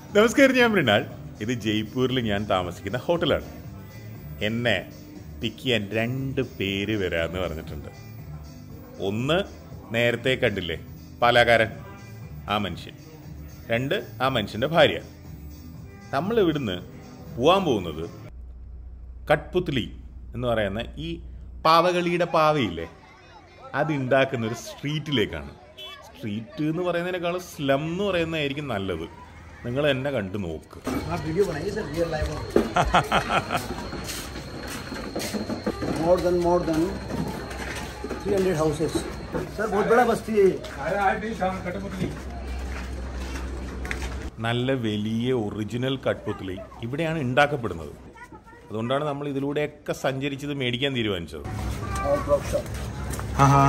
നമസ്കാരം ഞാൻ മൃണാൾ ഇത് ജയ്പൂരിൽ ഞാൻ താമസിക്കുന്ന ഹോട്ടലാണ് എന്നെ പിക്ക് ചെയ്യാൻ രണ്ട് പേര് വരാമെന്ന് പറഞ്ഞിട്ടുണ്ട് ഒന്ന് നേരത്തെ കണ്ടില്ലേ പാലാകാരൻ ആ മനുഷ്യൻ രണ്ട് ആ മനുഷ്യൻ്റെ ഭാര്യ നമ്മൾ ഇവിടുന്ന് പോവാൻ പോകുന്നത് കട്ട്പുത്ലി എന്ന് പറയുന്ന ഈ പാവകളിയുടെ പാവയില്ലേ അത് ഉണ്ടാക്കുന്ന ഒരു സ്ട്രീറ്റിലേക്കാണ് സ്ട്രീറ്റ് എന്ന് പറയുന്നതിനേക്കാളും സ്ലം എന്ന് പറയുന്നതായിരിക്കും നല്ലത് നിങ്ങൾ എന്നെ കണ്ടു നോക്ക് आप वीडियो बनाइए sir real life more than more than 300 houses sir बहुत बड़ा बस्ती है ये। നല്ല വലിയ ഒറിജിനൽ കട്ട്പുത്ലി ഇവിടെയാണ് ഉണ്ടാക്കപ്പെടുന്നത് അതുകൊണ്ടാണ് നമ്മൾ ഇതിലൂടെയൊക്കെ സഞ്ചരിച്ചത് മേടിക്കാൻ തീരുമാനിച്ചത് और ड्रॉप शॉप हाँ हाँ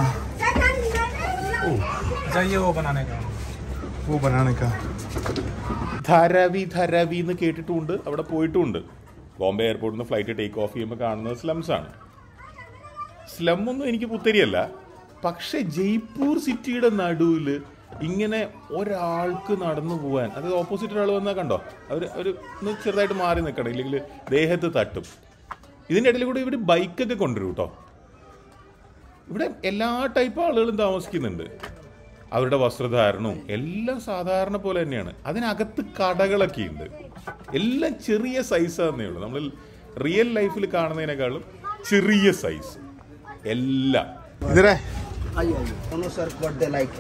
अच्छा ये वो बनाने का वो बनाने का ധരവി ധരവി എന്ന് കേട്ടിട്ടുമുണ്ട് അവിടെ പോയിട്ടുമുണ്ട് ബോംബെ എയർപോർട്ടിൽ നിന്ന് ഫ്ലൈറ്റ് ടേക്ക് ഓഫ് ചെയ്യുമ്പോൾ കാണുന്നത് സ്ലംസ് ആണ് സ്ലം ഒന്നും എനിക്ക് പുത്തരിയല്ല പക്ഷെ ജയ്പൂർ സിറ്റിയുടെ നടുവിൽ ഇങ്ങനെ ഒരാൾക്ക് നടന്നു പോവാൻ അതായത് ഓപ്പോസിറ്റ് ഒരാൾ വന്നാൽ കണ്ടോ അവർ അവർ ഒന്ന് ചെറുതായിട്ട് മാറി നിൽക്കണം ഇല്ലെങ്കിൽ ദേഹത്ത് തട്ടും ഇതിൻ്റെ ഇടയിൽ കൂടെ ഇവർ ബൈക്കൊക്കെ കൊണ്ടുവരും കേട്ടോ ഇവിടെ എല്ലാ ടൈപ്പ് ആളുകളും താമസിക്കുന്നുണ്ട് അവരുടെ വസ്ത്രധാരണവും എല്ലാം സാധാരണ പോലെ തന്നെയാണ് അതിനകത്ത് കടകളൊക്കെ ഉണ്ട് എല്ലാം ചെറിയ സൈസാന്നേ ഉള്ളൂ നമ്മൾ റിയൽ ലൈഫിൽ കാണുന്നതിനേക്കാളും ചെറിയ സൈസ് എല്ലാം इधर है आइए आइए दोनों सर व्हाट दे लाइक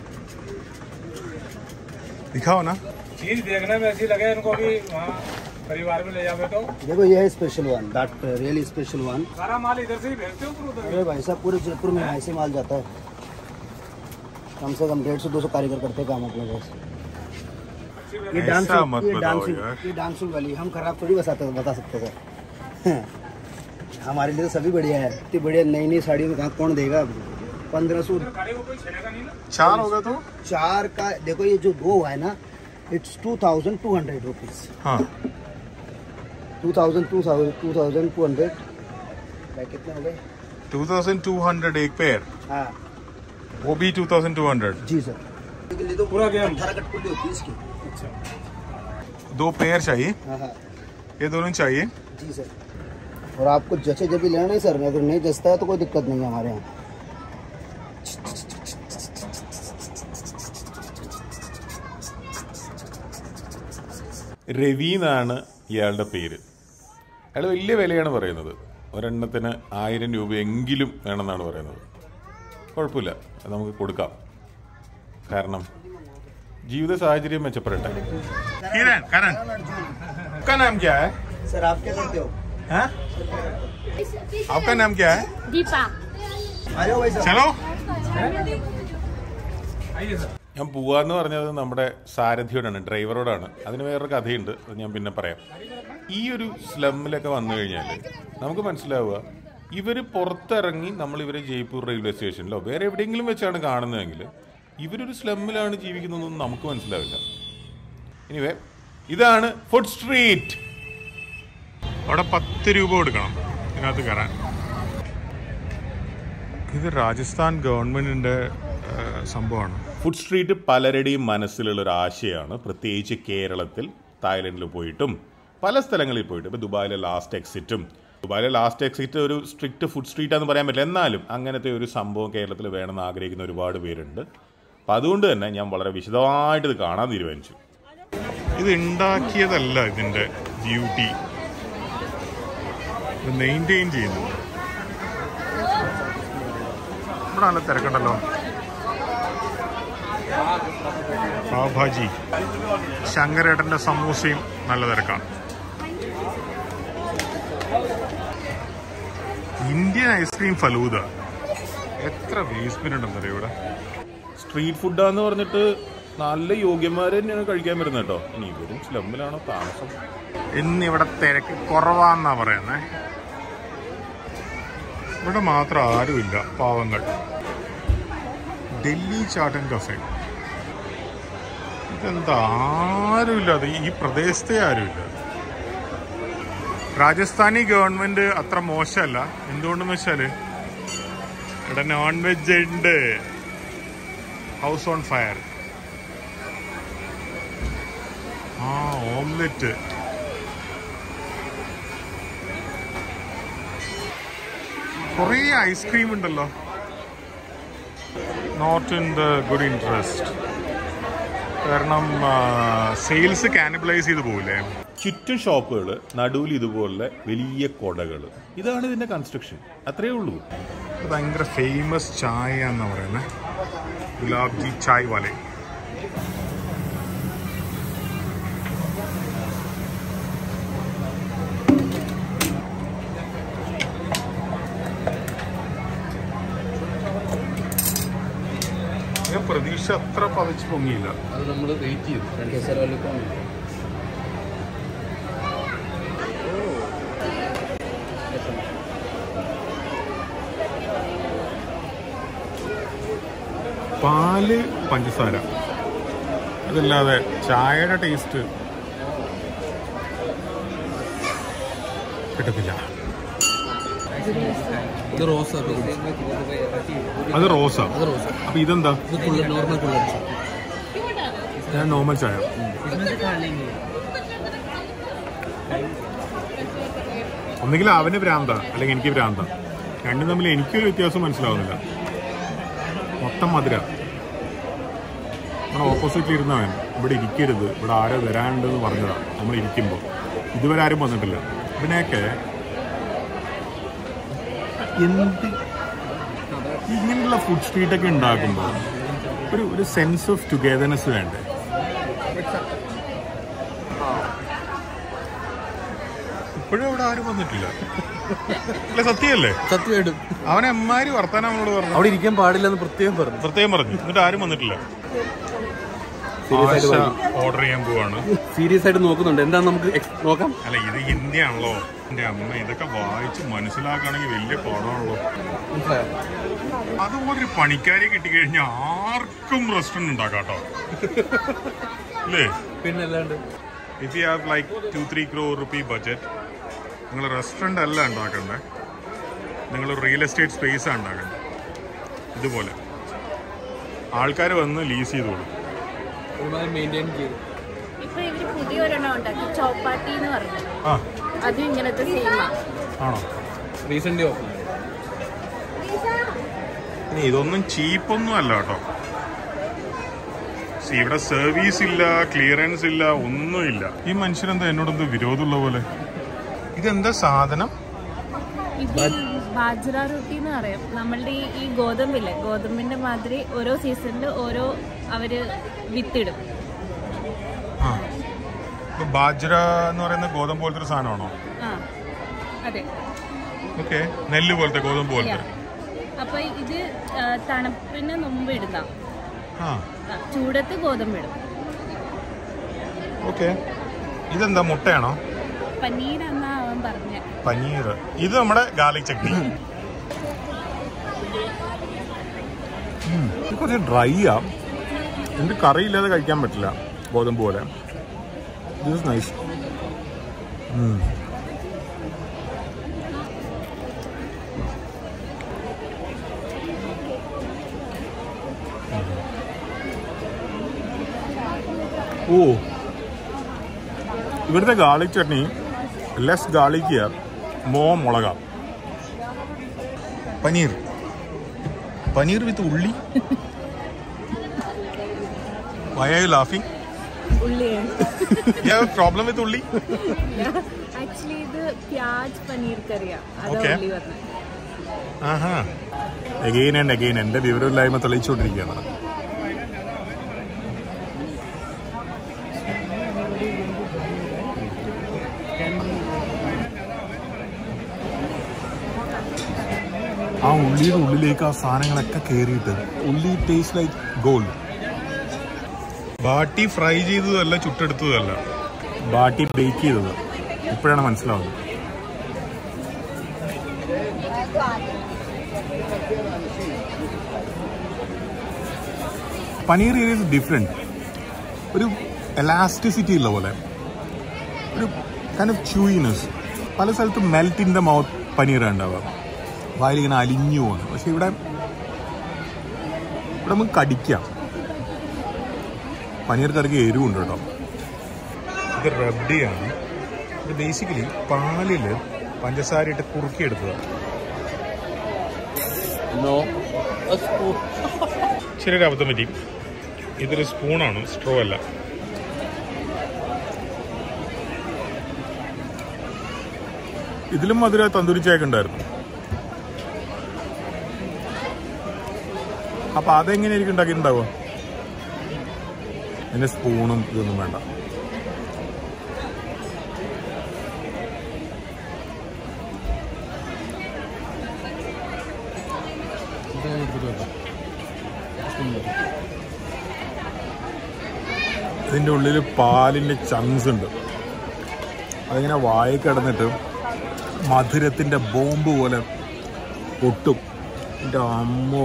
दिखाओ ना चीज देखने में ऐसी लगे इनको अभी वहाँ परिवार में ले जावे तो देखो ये है special one that really special one सारा माल इधर से ही भेजते हो फिर उधर अरे भाई साहब पूरे जयपुर में ऐसे माल जाता है कम से कम डेढ़ सौ दो सौ कारीगर करते हैं काम अपने पास ये ऐसा डांसिंग मत ये बताओ डांसिंग यार। ये डांसिंग वाली हम खराब थोड़ी बसाते बता सकते सर हमारे लिए तो सभी बढ़िया है इतनी बढ़िया नई नई साड़ियों में कहाँ कौन देगा पंद्रह सौ गाड़ी को कोई छेड़ेगा नहीं ना चार होगा तो चार का देखो ये जो दो है ना it's two thousand two hundred rupees हाँ two thousand two thousand two thousand two hundred कितने हो गए टू थाउजेंड टू हंड्रेड एक पेयर हाँ वो भी टू थाउजेंड टू हंड्रेड जी सर तो पूरा गेम। अठारह कटपुल्ली होती है इसकी दो पेयर चाहिए हाँ हाँ ये दोनों चाहिए जी सर और आपको जचे जब भी लेना नहीं सर अगर नहीं जचता है तो कोई दिक्कत नहीं है हमारे यहाँ രവി എന്നാണ് ഇയാളുടെ പേര് അയാൾ വലിയ വിലയാണ് പറയുന്നത് ഒരെണ്ണത്തിന് ആയിരം രൂപയെങ്കിലും വേണമെന്നാണ് പറയുന്നത് കുഴപ്പമില്ല അത് നമുക്ക് കൊടുക്കാം കാരണം ജീവിത സാഹചര്യം മെച്ചപ്പെടട്ടെ किरण करण आपका नाम क्या है सर आप क्या करते हो हाँ? आपका नाम क्या है दीपा आ जाओ भाई साहब चलो आइए सर ഞാൻ പോവാന്ന് പറഞ്ഞത് നമ്മുടെ സാരഥിയോടാണ് ഡ്രൈവറോടാണ് അതിന് വേറൊരു കഥയുണ്ട് അത് ഞാൻ പിന്നെ പറയാം ഈ ഒരു സ്ലമ്മിലൊക്കെ വന്നു കഴിഞ്ഞാൽ നമുക്ക് മനസ്സിലാവുക ഇവർ പുറത്തിറങ്ങി നമ്മൾ ഇവരെ ജയ്പൂർ റെയിൽവേ സ്റ്റേഷനിലോ വേറെ എവിടെയെങ്കിലും വെച്ചാണ് കാണുന്നതെങ്കിൽ ഇവരൊരു സ്ലമ്മിലാണ് ജീവിക്കുന്നതെന്ന് നമുക്ക് മനസ്സിലാവില്ല ഇനിവേ ഇതാണ് ഫുഡ് സ്ട്രീറ്റ് അവിടെ പത്ത് രൂപ കൊടുക്കണം ഇതിനകത്ത് കയറാൻ ഇത് രാജസ്ഥാൻ ഗവൺമെന്റിന്റെ ഏഹ്, സംഭവമാണ് ഫുഡ് സ്ട്രീറ്റ് പലരുടെയും മനസ്സിലുള്ള ഒരു ആശയമാണ് പ്രത്യേകിച്ച് കേരളത്തിൽ തായ്ലൻഡിൽ പോയിട്ടും പല സ്ഥലങ്ങളിൽ പോയിട്ടും ഇപ്പോൾ ദുബായിലെ ലാസ്റ്റ് എക്സിറ്റും ദുബായിലെ ലാസ്റ്റ് എക്സിറ്റ് ഒരു സ്ട്രിക്റ്റ് ഫുഡ് സ്ട്രീറ്റ് എന്ന് പറയാൻ പറ്റില്ല എന്നാലും അങ്ങനത്തെ ഒരു സംഭവം കേരളത്തിൽ വേണമെന്ന് ആഗ്രഹിക്കുന്ന ഒരുപാട് പേരുണ്ട് അപ്പം അതുകൊണ്ട് തന്നെ ഞാൻ വളരെ വിശദമായിട്ട് ഇത് കാണാൻ തീരുമാനിച്ചു ഇത് ഉണ്ടാക്കിയതല്ല ഇതിന്റെ ബ്യൂട്ടി ഇത് മെയിൻറ്റെയിൻ ചെയ്യുന്നു ഇവിടെ നല്ല തിരക്കുണ്ടല്ലോ പാവ് ഭാജി ശങ്കരേട്ടന്റെ സമൂസയും നല്ല തിരക്കാണ് ഇന്ത്യൻ ഐസ്ക്രീം ഫലൂദ എത്ര വേസ്റ്റ് ഉണ്ടെന്നറിയോ ഇവിടെ സ്ട്രീറ്റ് ഫുഡാന്ന് പറഞ്ഞിട്ട് നല്ല യോഗ്യന്മാർ തന്നെയാണ് കഴിക്കാൻ വരുന്നത് കേട്ടോ ഇനി ഇവരും സ്ലമ്മിലാണോ താമസം ഇന്നിവിടെ തിരക്ക് കുറവാന്നാ പറയുന്നേ ഇവിടെ മാത്രം ആരുമില്ല പാവങ്ങൾ ഡൽഹി ചാട്ടൻ കഫേ ഇതെന്താ ആരുമില്ല അത് ഈ പ്രദേശത്തെ ആരുമില്ല രാജസ്ഥാനി ഗവൺമെന്റ് അത്ര മോശമല്ല എന്തുകൊണ്ടെന്ന് വെച്ചാല് ഇവിടെ നോൺ വെജ് ഉണ്ട് ഹൗസ് ഓൺ ഫയർ ആ ഓംലെറ്റ് കുറേ ഐസ്ക്രീം ഉണ്ടല്ലോ not in the good interest കാരണം സെയിൽസ് കാനബിലൈസ് ചെയ്ത് പോകില്ലേ ചുറ്റും ഷോപ്പുകൾ നടുവിൽ ഇതുപോലെ വലിയ കൊടകൾ ഇതാണ് ഇതിന്റെ കൺസ്ട്രക്ഷൻ അത്രയേ ഉള്ളൂ ഇത് ഭയങ്കര ഫേമസ് ചായ എന്ന് പറയുന്നത് ഗുലാബ് ജി ചായ് വാലെ ഞാൻ പ്രതീക്ഷ അത്ര പതിച്ച് പൊങ്ങിയില്ല അത് നമ്മൾ വെയിറ്റ് ചെയ്തു കേസർ വാലിപ്പം പാല് പഞ്ചസാര അതല്ലാതെ ചായയുടെ ടേസ്റ്റ് കിട്ടത്തില്ല ഇത് റോസ് അത് റോസാ അത് റോസ് അപ്പൊ ഇതെന്താ ഇത് കുള്ളർ നോർമൽ കുള്ളർ ഞാൻ നോർമൽ ചായ ഒന്നുകിൽ അവന് ഭ്രാന്ത അല്ലെങ്കിൽ എനിക്ക് ഭ്രാന്ത രണ്ടും തമ്മിൽ എനിക്കൊരു വ്യത്യാസം മനസ്സിലാവുന്നില്ല മൊത്തം മധുര നമ്മുടെ ഓപ്പോസിറ്റിൽ ഇരുന്നവൻ ഇവിടെ ഇരിക്കരുത് ഇവിടെ ആരോ വരാനുണ്ടെന്ന് പറഞ്ഞതാ നമ്മൾ ഇരിക്കുമ്പോൾ ഇതുവരെ ആരും വന്നിട്ടില്ല ഇതിനെയൊക്കെ എന്ത് ഇങ്ങനെയുള്ള ഫുഡ് സ്ട്രീറ്റൊക്കെ ഉണ്ടാക്കുമ്പോൾ ഒരു ഒരു സെൻസ് ഓഫ് ടുഗെദർനെസ് വേണ്ടേ ഇപ്പോഴും ഇവിടെ ആരും വന്നിട്ടില്ല അല്ല സത്യമല്ലേ സത്യമായിട്ടും അവൻ എമ്മാരി വർത്താനം നമ്മളോട് പറഞ്ഞു അവിടെ ഇരിക്കാൻ പാടില്ലെന്ന് പ്രത്യേകം പറഞ്ഞു പ്രത്യേകം പറഞ്ഞു എന്നിട്ട് ആരും വന്നിട്ടില്ല സീരിയസ് ആയിട്ട് ഓർഡർ ചെയ്യാൻ പോവാണ് സീരിയസ് ആയിട്ട് നോക്കുന്നുണ്ട് എന്താ നമുക്ക് ex- നോക്കാം അല്ല ഇത് ഹിന്ദിയാണല്ലോ എന്റെ അമ്മ ഇതൊക്കെ വായിച്ച് മനസ്സിലാക്കുകയാണെങ്കിൽ വലിയ പാടാണല്ലോ മനസ്സിലായോ അതുപോലൊരു പണിക്കാരെ കിട്ടിക്കഴിഞ്ഞാൽ ആർക്കും റെസ്റ്റോറൻറ്റ് ഉണ്ടാക്കാം കേട്ടോ അല്ലേ പിന്നെ അല്ലാണ്ട് if you have like two three crore rupee budget നിങ്ങൾ റെസ്റ്റോറൻ്റ് അല്ല ഉണ്ടാക്കണ്ടേ നിങ്ങൾ റിയൽ എസ്റ്റേറ്റ് സ്പേസ് ആണ് ഉണ്ടാക്കണ്ടേ ഇതുപോലെ ആൾക്കാർ വന്ന് ലീസ് ചെയ്തോളും ഒരുമാതിരി മെയിൻറ്റെയിൻ ചെയ്ത് ഇപ്പൊ ഇവര് പുതിയൊരെണ്ണം ഉണ്ടാക്കി ചോപ്പാട്ടി എന്ന് പറഞ്ഞു ആ അതും ഇങ്ങനത്തെ സെയിമാ ആണോ റീസെന്റ് ഓപ്പൺ ഇനി ഇതൊന്നും ചീപ്പൊന്നും അല്ല കേട്ടോ See, ഇവിടെ സർവീസ് ഇല്ല ക്ലിയറൻസ് ഇല്ല ഒന്നുമില്ല ഈ മനുഷ്യരെന്താ എന്നോടെന്ത് വിരോധമുള്ള പോലെ ഇതെന്താ സാധനം ഇത് ബാജ്ര റൊട്ടി എന്ന് പറയാം നമ്മളുടെ ഈ ഈ ഗോതമ്പില്ലേ ഗോതമ്പിന്റെ മാതിരി ഓരോ സീസണിൽ ഓരോ അവര് വിത്തിടും ആ ഇപ്പൊ ബാജ്ര എന്ന് പറയുന്ന ഗോതമ്പ് പോലത്തെ ഒരു സാധനമാണോ ആ അതെ ഓക്കെ നെല്ല് പോലത്തെ ഗോതമ്പ് പോലത്തെ അപ്പൊ ഇത് ആ, തണുപ്പിന് മുമ്പ് ഇടുന്ന ആ ആ, ചൂടത്ത് ഗോതമ്പ് ഇടും ഓക്കെ ഇതെന്താ മുട്ടയാണോ പനീരാന്നാ അവൻ പറഞ്ഞ പനീർ ഇത് നമ്മുടെ ഗാർലിക് ചട്നി ഉം, ഇത് കുറച്ച് ഡ്രൈ ആ എനിക്ക് കറി ഇല്ലാതെ കഴിക്കാൻ പറ്റില്ല ഗോതമ്പ് പോലെ ദിസ് നൈസ് ഓ ഇവിടുത്തെ garlic chutney less garlic here മോ മുളക പനീർ പനീർ വിത്ത് ഉള്ളി വൈ ആർ യു ലാഫിംഗ് ഉള്ളിയാണ് യു ഹാവ് പ്രോബ്ലം വിത്ത് ഉള്ളി ആക്ച്വലി ഇത് പ്യാജ് പനീർ കറിയാ അതാ Okay. ഉള്ളി പറഞ്ഞത് ആഹാ അഗെയിൻ ആൻഡ് അഗെയിൻ എൻ്റെ വിവരമില്ലായ്മ തെളിയിച്ചുകൊണ്ടിരിക്കുകയാണ് ആ ഉള്ളിയുടെ ഉള്ളിലേക്ക് ആ സാധനങ്ങളൊക്കെ കയറിയിട്ട് ഉള്ളി taste like gold baati fry ചെയ്തതല്ല ചുട്ടെടുത്തതല്ല ബാട്ടി ബേക്ക് ചെയ്തത് ഇപ്പോഴാണ് മനസ്സിലാവുന്നത് പനീർ ഈസ് ഡിഫറെൻറ്റ് ഒരു എലാസ്റ്റിസിറ്റി ഉള്ള പോലെ ഒരു കൈൻഡ് ഓഫ് ചൂയിനെസ് പല സ്ഥലത്തും melt in the mouth paneer ഉണ്ടാവുക വായിലിങ്ങനെ അലിഞ്ഞു പോകുന്നു പക്ഷെ ഇവിടെ ഇവിടെ നമുക്ക് കടിക്കാം പനീർ കറിക്ക് എരിവുണ്ട് കേട്ടോ ഇത് റബ്ഡിയാണ് ഇത് ബേസിക്കലി പാലിൽ പഞ്ചസാര ഇട്ട് കുറുക്കിയെടുത്തതാണ് നോ സ്പൂൺ ചെറിയൊരു അബദ്ധം പറ്റി ഇതൊരു സ്പൂണാണ് സ്ട്രോ അല്ല ഇതിലും മധുര തന്തൂരി ചായക്ക് ഉണ്ടായിരുന്നു അപ്പൊ അതെങ്ങനെയായിരിക്കും ഉണ്ടാക്കിയിട്ടുണ്ടാവുക അതിന്റെ സ്പൂണും ഇതൊന്നും വേണ്ട ഇതിന്റെ ഉള്ളിൽ പാലിന്റെ ചങ്സ് ഉണ്ട് അതിങ്ങനെ വായി കിടന്നിട്ട് മധുരത്തിന്റെ ബോംബ് പോലെ പൊട്ടും എൻ്റെ അമ്മോ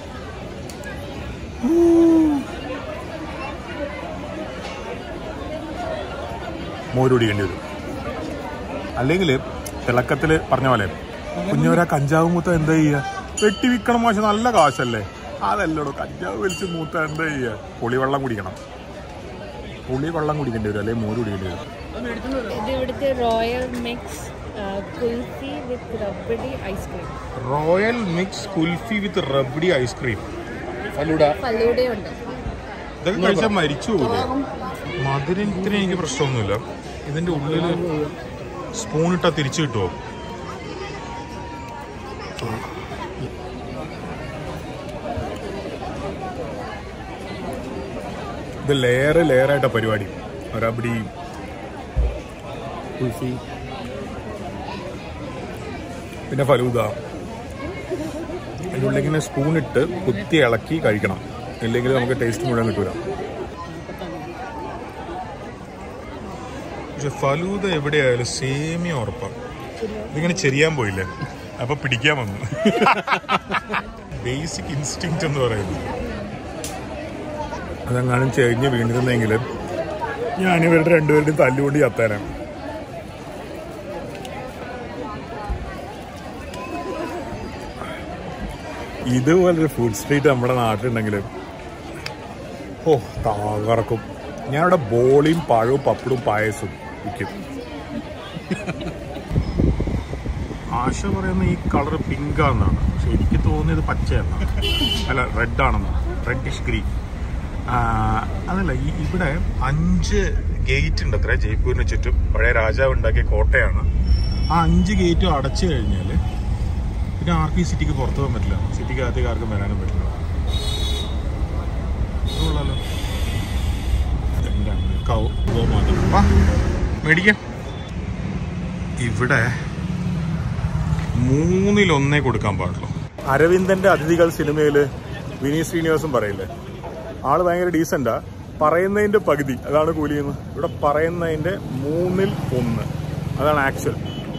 മോര് കുടിക്കേണ്ടി വരും അല്ലെങ്കിൽ തിളക്കത്തിൽ പറഞ്ഞ പോലെ കുഞ്ഞവരാ കഞ്ചാവ് മൂത്ത എന്താ ചെയ്യുക വെട്ടി വിൽക്കണം മാഷ നല്ല കാശല്ലേ അതല്ലടോ കഞ്ചാവ് വലിച്ച് മൂത്ത എന്താ ചെയ്യുക പുളിവെള്ളം കുടിക്കണം പുളിവെള്ളം കുടിക്കേണ്ടി വരും അല്ലെങ്കിൽ മോര് കുടിക്കേണ്ടി വരും ഇത് ഇവിടുത്തെ royal mix kulfi with rabdi ice cream royal mix kulfi with rabdi ice cream falooda ഫലൂടയുണ്ട് ഇതൊക്കെ കഴിച്ചാൽ മരിച്ചു പോകില്ലേ മധുരത്തിന് എനിക്ക് പ്രശ്നമൊന്നുമില്ല ഇതിന്റെ ഉള്ളിൽ സ്പൂൺ ഇട്ടാ തിരിച്ചു കിട്ടുമോ ഇത് ലെയർ ലെയർ ആയിട്ട പരിപാടി റബ്ഡി കുൽഫി പിന്നെ ഫലൂദ അതിൻ്റെ ഉള്ളിൽ ഇങ്ങനെ സ്പൂൺ ഇട്ട് കുത്തി ഇളക്കി കഴിക്കണം ഇല്ലെങ്കിൽ നമുക്ക് ടേസ്റ്റ് മുഴുവൻ കിട്ടൂല പക്ഷെ ഫലൂദ എവിടെയായാലും സേമിയ ഉറപ്പാണ് ഇതിങ്ങനെ ചെരിയാൻ പോയില്ലേ അപ്പൊ പിടിക്കാൻ വന്നു ബേസിക് ഇൻസ്റ്റിങ് എന്ന് പറയുന്നത് അതെങ്ങാനും ചെരിഞ്ഞ് വീണിരുന്നെങ്കിൽ ഞാൻ ഇവരുടെ രണ്ടുപേരുടെയും തല്ലുകൊണ്ട് ചത്താനാണ് ഇതുപോലൊരു ഫുഡ് സ്ട്രീറ്റ് നമ്മുടെ നാട്ടിലുണ്ടെങ്കിൽ ഓ തകർക്കും ഞാനിവിടെ ബോളിയും പഴവും പപ്പടും പായസവും വിൽക്കും ആശ പറയുന്ന ഈ കളർ പിങ്ക് ആണെന്നാണ് പക്ഷെ എനിക്ക് തോന്നിയത് പച്ചയെന്നാണ് അല്ല റെഡ് ആണെന്നാണ് റെഡിഷ് ഗ്രീൻ അതല്ല ഈ ഇവിടെ അഞ്ച് ഗേറ്റ് ഉണ്ട് അത്ര ജയ്പൂരിന് ചുറ്റും പഴയ രാജാവ് ഉണ്ടാക്കിയ കോട്ടയാണ് ആ അഞ്ച് ഗേറ്റും അടച്ചു കഴിഞ്ഞാൽ പിന്നെ ആർക്കും ഈ സിറ്റിക്ക് പുറത്തു പോകാൻ പറ്റില്ല സിറ്റിക്ക് അകത്തേക്ക് ആർക്കും വരാനും പറ്റില്ല ഇത് കൊള്ളാലോ എന്താണ് കൗ ഗോമാത വാ മേടിക്കാം ഇവിടെ മൂന്നിലൊന്നേ കൊടുക്കാൻ പാടുള്ളൂ അരവിന്ദന്റെ അതിഥികൾ സിനിമയില് വിനീത് ശ്രീനിവാസും പറയില്ലേ ആള് ഭയങ്കര ഡീസന്റാ പറയുന്നതിന്റെ പകുതി അതാണ് കൂലിയെന്ന് ഇവിടെ പറയുന്നതിന്റെ മൂന്നിൽ ഒന്ന് അതാണ് ആക്ച്വൽ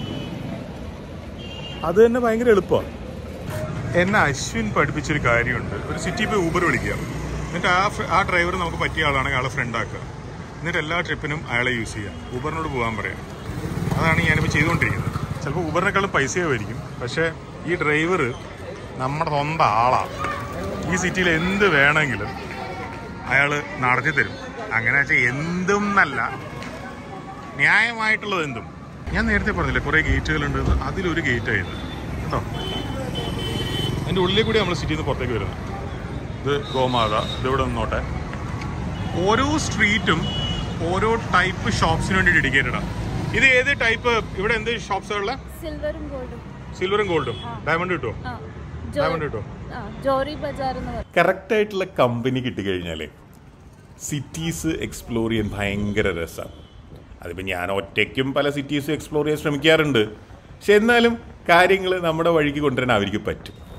അത് തന്നെ ഭയങ്കര എളുപ്പമാണ് എന്നെ അശ്വിൻ പഠിപ്പിച്ചൊരു കാര്യമുണ്ട് ഒരു സിറ്റി പോയി ഊബർ വിളിക്കുക എന്നിട്ട് ആ ഫ്ര- ആ ഡ്രൈവർ നമുക്ക് പറ്റിയ ആളാണെങ്കിൽ അയാളെ ഫ്രണ്ട് ആക്കുക എന്നിട്ട് എല്ലാ ട്രിപ്പിനും അയാളെ യൂസ് ചെയ്യുക ഊബറിനോട് പോകാൻ പറയാം അതാണ് ഞാനിപ്പോൾ ചെയ്തുകൊണ്ടിരിക്കുന്നത് ചിലപ്പോൾ ഊബറിനേക്കാളും പൈസയായിരിക്കും പക്ഷേ ഈ ഡ്രൈവർ നമ്മുടെ സ്വന്തം ആളാണ് ഈ സിറ്റിയിൽ എന്ത് വേണമെങ്കിലും അയാൾ നടത്തി തരും അങ്ങനെ വെച്ചാൽ എന്തും എന്നല്ല ന്യായമായിട്ടുള്ളത് എന്തും ഞാൻ നേരത്തെ പറഞ്ഞില്ലേ കുറേ ഗേറ്റുകളുണ്ട് അതിലൊരു ഗേറ്റ് ആയത് കേട്ടോ അതിൻ്റെ ഉള്ളിൽ കൂടി നമ്മൾ സിറ്റിയിൽ നിന്ന് പുറത്തേക്ക് വരുന്നത് ഇത് ഗോമാത ഇതിവിടെ നിന്നോട്ടെ ഓരോ സ്ട്രീറ്റും ഓരോ ടൈപ്പ് ഷോപ്സിന് വേണ്ടി ഡെഡിക്കേറ്റഡാണ് ഇത് ഏത് ടൈപ്പ് ഇവിടെ എന്ത് ഷോപ്സുകളിലെ സിൽവറും ഗോൾഡും സിൽവറും ഗോൾഡും ഡയമണ്ട് കിട്ടുമോ ആ ഡയമണ്ട് കിട്ടുമോ ആ ജോറി ബജാർ എന്ന് പറയും കറക്റ്റ് ആയിട്ടുള്ള കമ്പനി കിട്ടിക്കഴിഞ്ഞാലേ സിറ്റീസ് എക്സ്പ്ലോർ ചെയ്യാൻ ഭയങ്കര രസമാണ് അതിപ്പോൾ ഞാൻ ഒറ്റയ്ക്കും പല സിറ്റീസും എക്സ്പ്ലോർ ചെയ്യാൻ ശ്രമിക്കാറുണ്ട് പക്ഷെ എന്നാലും കാര്യങ്ങൾ നമ്മുടെ വഴിക്ക് കൊണ്ടുവരാൻ അവർക്ക് പറ്റും